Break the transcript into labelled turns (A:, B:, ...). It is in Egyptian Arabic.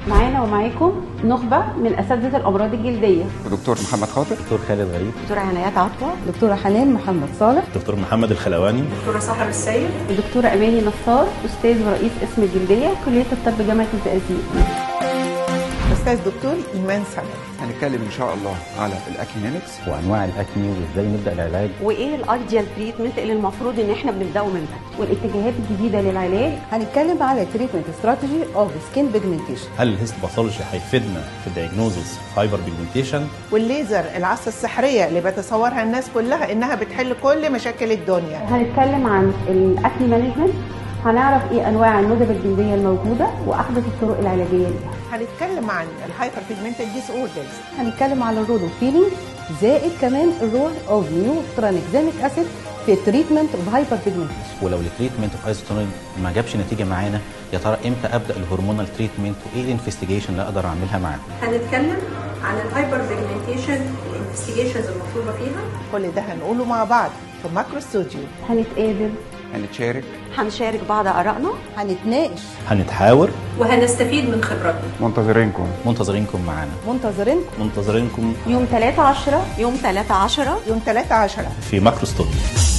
A: معانا ومعاكم نخبة من أساتذة الأمراض الجلدية
B: دكتور محمد خاطر
C: دكتور خالد غريب
D: دكتورة عنايات عطوة
E: دكتورة حنان محمد صالح
C: دكتور محمد الخلواني
F: دكتورة سحر السيد
A: الدكتورة أماني نصار أستاذ ورئيس قسم الجلدية كلية الطب جامعة الزقازيق
D: أستاذ دكتور إيمان سند
B: هنتكلم ان شاء الله على الاكينيمكس
C: وانواع الاكني وازاي نبدا العلاج
D: وإيه الأيديال تريتمنت اللي المفروض إن إحنا بنبدأه من بدري
A: والاتجاهات الجديدة للعلاج
E: هنتكلم على تريتمنت استراتيجي اوف سكين بيجمنتيشن
C: هل الهيست باثولوجي هيفيدنا في الدايجنوزس هايبر بيجمنتيشن
D: والليزر العصا السحرية اللي بتصورها الناس كلها إنها بتحل كل مشاكل الدنيا
A: هنتكلم عن الأكني مانجمنت هنعرف ايه انواع الندب الجلديه الموجوده واحدث الطرق العلاجيه ليها
D: هنتكلم عن الهايبر بيجمنتد ديس اوردرز
E: هنتكلم على الرول اوف هيلينج زائد كمان الرول اوف نيو ترانكزاميك اسيد في التريتمنت اوف هايبر بيجمنتيشن
C: ولو التريتمنت اوف ايزوتونين ما جابش نتيجه معانا يا ترى امتى ابدا الهرمونال تريتمنت وايه الانفستيجيشن اللي اقدر اعملها معاه
F: هنتكلم عن الهايبر بيجمنتيشن الانفستيجيشنز المطلوبة فيها
D: كل ده هنقوله مع بعض في ماكرو ستوديو
A: هنتقابل
B: هنتشارك
D: هنشارك بعض آرائنا
E: هنتناقش
C: هنتحاور
F: وهنستفيد من خبراتنا
B: منتظرينكم
C: منتظرينكم معانا
E: منتظرين
C: منتظرينكم
A: يوم 3 10
D: يوم 3 10 يوم 3 10
C: في ماكرو ستوديو